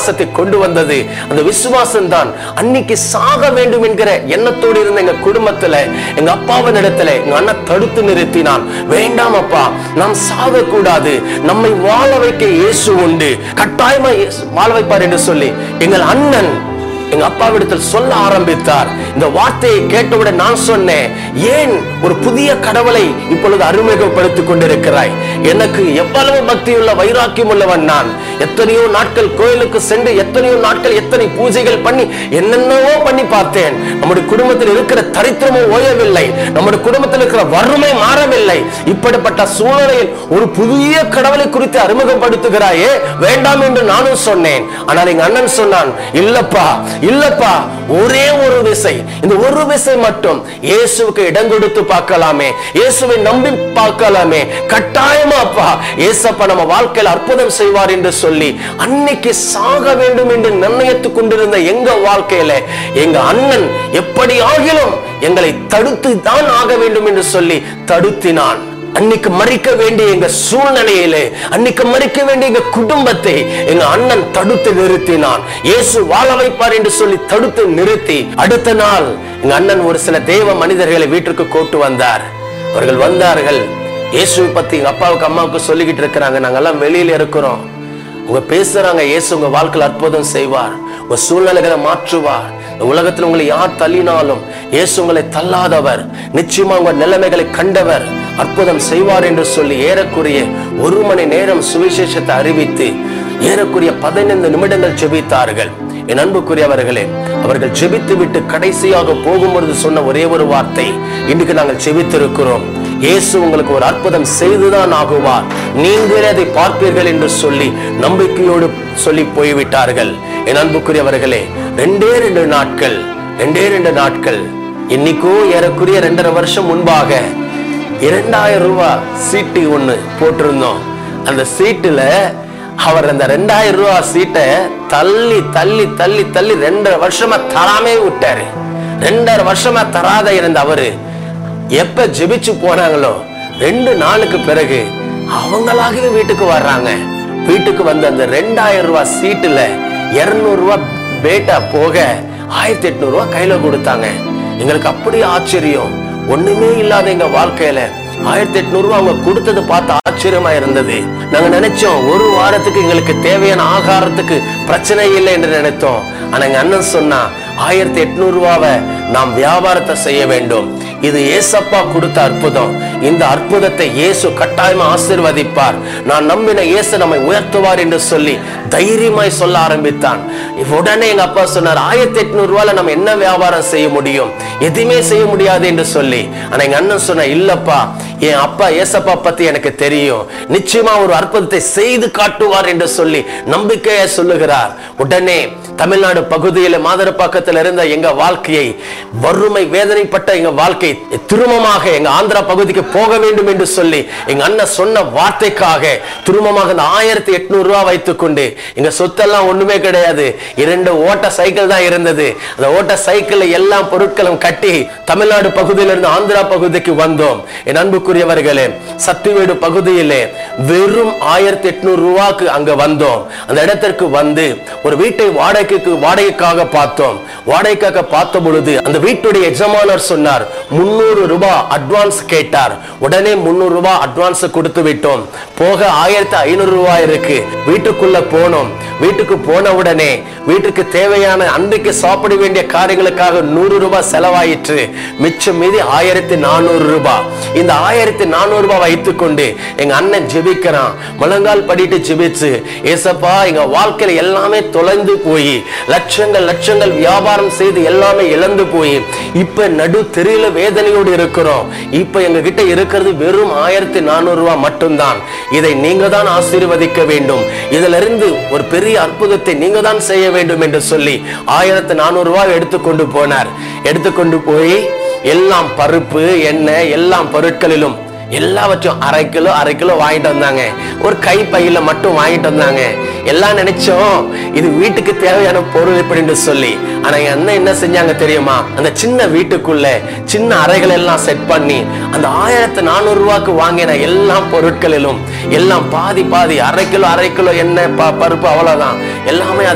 விசுவாசத்தை கொண்டு வந்தது அந்த விசுவாசம் தான் அன்னைக்கு சாக வேண்டும் என்கிற எண்ணத்தோடு இருந்த எங்க குடும்பத்துல எங்க அப்பாவின் இடத்துல எங்க அண்ணன் தடுத்து நிறுத்தினான் வேண்டாம் அப்பா நாம் சாக கூடாது நம்மை வாழ வைக்க இயேசு உண்டு கட்டாயமா இயேசு வாழ வைப்பார் என்று சொல்லி எங்கள் அண்ணன் எங்க அப்பாவிடத்தில் சொல்ல ஆரம்பித்தார் இந்த வார்த்தையை கேட்டவுடன் நான் சொன்னேன் ஏன் ஒரு புதிய கடவுளை இப்பொழுது அறிமுகப்படுத்திக் கொண்டிருக்கிறாய் எனக்கு எவ்வளவு பக்தியுள்ள வைராக்கியம் உள்ளவன் நான் எத்தனையோ நாட்கள் கோயிலுக்கு சென்று எத்தனையோ நாட்கள் எத்தனை பூஜைகள் பண்ணி என்னென்னவோ பண்ணி பார்த்தேன் நம்முடைய குடும்பத்தில் இருக்கிற தரித்திரமும் ஓயவில்லை நம்முடைய குடும்பத்தில் இருக்கிற வறுமை மாறவில்லை இப்படிப்பட்ட சூழ்நிலையில் ஒரு புதிய கடவுளை குறித்து அறிமுகப்படுத்துகிறாயே வேண்டாம் என்று நானும் சொன்னேன் ஆனால் எங்க அண்ணன் சொன்னான் இல்லப்பா இல்லப்பா ஒரே ஒரு விசை இந்த ஒரு விசை மட்டும் இயேசுவுக்கு இடம் கொடுத்து பார்க்கலாமே இயேசுவை நம்பி பார்க்கலாமே கட்டாயமா அப்பா இயேசப்பா நம்ம வாழ்க்கையில் அற்புதம் செய்வார் என்று சொல்லி அன்னைக்கு சாக வேண்டும் என்று நிர்ணயித்துக் கொண்டிருந்த எங்க வாழ்க்கையில எங்க அண்ணன் எப்படி ஆகிலும் எங்களை தடுத்து தான் ஆக வேண்டும் என்று சொல்லி தடுத்தினான் அன்னைக்கு மறிக்க வேண்டிய எங்க சூழ்நிலையிலே அன்னைக்கு மறிக்க வேண்டிய எங்க குடும்பத்தை எங்க அண்ணன் தடுத்து நிறுத்தினான் இயேசு வாழ வைப்பார் என்று சொல்லி தடுத்து நிறுத்தி அடுத்த நாள் எங்க அண்ணன் ஒரு சில தேவ மனிதர்களை வீட்டிற்கு கூட்டு வந்தார் அவர்கள் வந்தார்கள் இயேசுவை பத்தி எங்க அப்பாவுக்கு அம்மாவுக்கு சொல்லிக்கிட்டு இருக்கிறாங்க நாங்கெல்லாம் வெளியில இருக்கிறோம் உங்க பேசுறாங்க இயேசு உங்க வாழ்க்கையில் அற்புதம் செய்வார் உங்க சூழ்நிலைகளை மாற்றுவார் இந்த உலகத்தில் உங்களை யார் தள்ளினாலும் இயேசு உங்களை தள்ளாதவர் நிச்சயமா உங்க நிலைமைகளை கண்டவர் அற்புதம் செய்வார் என்று சொல்லி ஏறக்குறைய ஒரு மணி நேரம் சுவிசேஷத்தை அறிவித்து ஏறக்குறைய பதினைந்து நிமிடங்கள் ஜெபித்தார்கள் என் அன்புக்குரியவர்களே அவர்கள் ஜெபித்து விட்டு கடைசியாக போகும்பொழுது சொன்ன ஒரே ஒரு வார்த்தை இன்றைக்கு நாங்கள் ஜெபித்திருக்கிறோம் இயேசு உங்களுக்கு ஒரு அற்புதம் செய்துதான் ஆகுவார் நீங்களே அதை பார்ப்பீர்கள் என்று சொல்லி நம்பிக்கையோடு சொல்லி போய்விட்டார்கள் என் அன்புக்குரியவர்களே ரெண்டே ரெண்டு நாட்கள் ரெண்டே ரெண்டு நாட்கள் இன்னைக்கோ ஏறக்குறைய ரெண்டரை வருஷம் முன்பாக இரண்டாயிரம் ரூபாய் சீட்டு ஒண்ணு போட்டிருந்தோம் அந்த சீட்டுல அவர் அந்த ரெண்டாயிரம் ரூபாய் சீட்டை தள்ளி தள்ளி தள்ளி தள்ளி ரெண்டரை வருஷமா தராமே விட்டாரு ரெண்டரை வருஷமா தராத இருந்த அவரு எப்ப ஜெபிச்சு போனாங்களோ ரெண்டு நாளுக்கு பிறகு அவங்களாகவே வீட்டுக்கு வர்றாங்க வீட்டுக்கு வந்த அந்த ரெண்டாயிரம் ரூபாய் சீட்டுல இருநூறு ரூபாய் பேட்டா போக ஆயிரத்தி எட்நூறு ரூபாய் கையில கொடுத்தாங்க எங்களுக்கு அப்படி ஆச்சரியம் ஒண்ணுமே இல்லாத எங்க வாழ்க்கையில ஆயிரத்தி எட்நூறு ரூபாய் அவங்க கொடுத்தது பார்த்து ஆச்சரியமா இருந்தது நாங்க நினைச்சோம் ஒரு வாரத்துக்கு எங்களுக்கு தேவையான ஆகாரத்துக்கு பிரச்சனை இல்லை என்று நினைத்தோம் ஆனா எங்க அண்ணன் சொன்னா ஆயிரத்தி எட்நூறு ரூபாவை நாம் வியாபாரத்தை செய்ய வேண்டும் இது ஏசப்பா கொடுத்த அற்புதம் இந்த அற்புதத்தை இயேசு கட்டாயமா ஆசீர்வதிப்பார் நான் நம்பின இயேசு நம்மை உயர்த்துவார் என்று சொல்லி தைரியமாய் சொல்ல ஆரம்பித்தான் உடனே எங்க அப்பா சொன்னார் ஆயிரத்தி எட்நூறு ரூபாயில நம்ம என்ன வியாபாரம் செய்ய முடியும் எதுவுமே செய்ய முடியாது என்று சொல்லி ஆனா எங்க அண்ணன் சொன்ன இல்லப்பா என் அப்பா ஏசப்பா பத்தி எனக்கு தெரியும் நிச்சயமா ஒரு அற்புதத்தை செய்து காட்டுவார் என்று சொல்லி நம்பிக்கையை சொல்லுகிறார் உடனே தமிழ்நாடு பகுதியில மாதரப்பாக்கத்தில் இருந்த எங்க வாழ்க்கையை வறுமை வேதனைப்பட்ட எங்க வாழ்க்கை திருமமாக எங்க ஆந்திரா பகுதிக்கு போக வேண்டும் என்று சொல்லி எங்க அண்ணன் சொன்ன வார்த்தைக்காக திருமமாக இந்த ஆயிரத்தி எட்நூறு ரூபாய் வைத்துக்கொண்டு எங்க சொத்தெல்லாம் ஒண்ணுமே கிடையாது இரண்டு ஓட்ட சைக்கிள் தான் இருந்தது அந்த ஓட்ட சைக்கிள்ல எல்லா பொருட்களும் கட்டி தமிழ்நாடு பகுதியிலிருந்து ஆந்திரா பகுதிக்கு வந்தோம் என் அன்புக்குரியவர்களே சத்துவேடு பகுதியிலே வெறும் ஆயிரத்தி எட்நூறு ரூபாய்க்கு அங்க வந்தோம் அந்த இடத்திற்கு வந்து ஒரு வீட்டை வாடகைக்கு வாடகைக்காக பார்த்தோம் வாடகைக்காக பார்த்த பொழுது அந்த வீட்டுடைய எஜமானர் சொன்னார் முன்னூறு ரூபாய் அட்வான்ஸ் கேட்டார் உடனே முன்னூறு ரூபாய் அட்வான்ஸ் கொடுத்து விட்டோம் போக ஆயிரத்தி ஐநூறு ரூபாய் இருக்கு வீட்டுக்குள்ள போனோம் வீட்டுக்கு போன உடனே வீட்டுக்கு தேவையான அன்றைக்கு சாப்பிட வேண்டிய காரியங்களுக்காக நூறு ரூபாய் செலவாயிற்று மிச்சம் மீதி ஆயிரத்தி நானூறு ரூபாய் இந்த ஆயிரத்தி நானூறு ரூபாய் வைத்துக்கொண்டு எங்க அண்ணன் ஜெபிக்கிறான் முழங்கால் படிட்டு ஜெபிச்சு ஏசப்பா எங்க வாழ்க்கையில எல்லாமே தொலைந்து போய் லட்சங்கள் லட்சங்கள் வியாபாரம் செய்து எல்லாமே இழந்து போய் இப்ப நடு தெரியல வேதனையோடு இருக்கிறோம் இப்ப எங்க கிட்ட இருக்கிறது வெறும் ஆயிரத்தி நானூறு ரூபாய் மட்டும்தான் இதை நீங்க தான் ஆசீர்வதிக்க வேண்டும் இதுல இருந்து ஒரு பெரிய அற்புதத்தை நீங்க தான் செய்ய வேண்டும் என்று சொல்லி ஆயிரத்தி நானூறு ரூபாய் எடுத்துக்கொண்டு போனார் எடுத்துக்கொண்டு போய் எல்லாம் பருப்பு எண்ணெய் எல்லாம் பொருட்களிலும் எல்லாவற்றையும் அரை கிலோ அரை கிலோ வாங்கிட்டு வந்தாங்க ஒரு கை பையில மட்டும் வாங்கிட்டு வந்தாங்க எல்லாம் நினைச்சோம் இது வீட்டுக்கு தேவையான பொருள் இப்படின்னு சொல்லி ஆனா எங்க அண்ணன் என்ன செஞ்சாங்க தெரியுமா அந்த சின்ன வீட்டுக்குள்ள சின்ன அறைகள் எல்லாம் செட் பண்ணி அந்த ஆயிரத்தி நானூறு ரூபாய்க்கு வாங்கின எல்லா பொருட்களிலும் எல்லாம் பாதி பாதி அரை கிலோ அரை கிலோ எண்ணெய் ப- பருப்பு அவ்வளவுதான் எல்லாமே